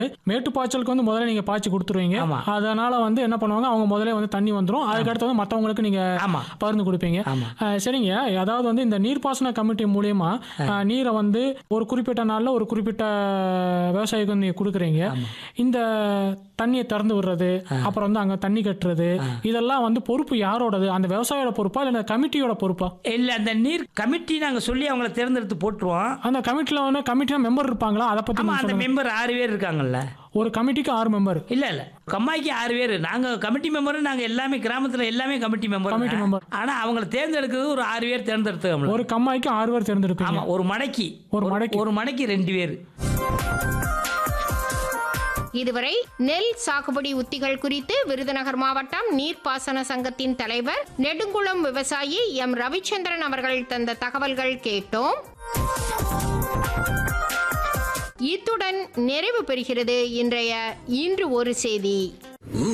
மேட்டுப்பாய்ச்சலுக்கு வந்து முதல்ல நீங்க பாய்ச்சி கொடுத்துருவீங்க ஆமா. அதனால வந்து என்ன பண்ணுவாங்க அவங்க முதல்ல வந்து தண்ணி வந்துரும் அதுக்கடுத்து வந்து மற்றவங்களுக்கு நீங்க ஆமா பகிர்ந்து கொடுப்பீங்க ஆமா அஹ் சரிங்க அதாவது வந்து இந்த நீர்ப்பாசன கமிட்டி மூலியமா அஹ், நீரை வந்து ஒரு குறிப்பிட்ட நாள்ல ஒரு குறிப்பிட்ட விவசாயிக்கு வந்து நீங்க கொடுக்குறீங்க ஆமா. இந்த தண்ணியை திறந்து விடுறது அப்புறம் வந்து அங்க தண்ணி கட்டுறது இதெல்லாம் வந்து பொறுப்பு யாரோடது அந்த விவசாயியோட பொறுப்பா இல்ல கமிட்டியோட பொறுப்பா இல்ல அந்த நீர் கமிட்டி நாங்க சொல்லி அவங்கள தேர்ந்தெடுத்து போட்டுருவோம் அந்த கமிட்டில வந்து கமிட்டில மெம்பர் இருப்பாங்களா அதை பத்தி ஆமா நீங்க அந்த சொல்லுங்க. மெம்பர் ஆறு பேர் இருக்காங்கல்ல ஒரு கமிட்டிக்கு ஆறு மெம்பர் இல்ல இல்ல கம்மாய்க்கு ஆறு பேர் நாங்க கமிட்டி மெம்பர் நாங்க எல்லாமே கிராமத்துல எல்லாமே கமிட்டி மெம்பர் கமிட்டி member. ஆனா அவங்கள தேர்ந்தெடுக்கிறது ஒரு ஆறு பேர் தேர்ந்தெடுத்து ஒரு கம்மாய்க்கு ஆறு பேர் தேர்ந்தெடுப்பீங்க ஆமா ஒரு மடக்கி ஒரு மடக்கி. ஒரு மடக்கி ரெண்டு பேர் இதுவரை நெல் சாகுபடி உத்திகள் குறித்து விருதுநகர் மாவட்டம் நீர்ப்பாசன சங்கத்தின் தலைவர் நெடுங்குளம் விவசாயி எம் ரவிச்சந்திரன் அவர்கள் தந்த தகவல்கள் கேட்டோம் இத்துடன் நிறைவு பெறுகிறது இன்றைய இன்று ஒரு செய்தி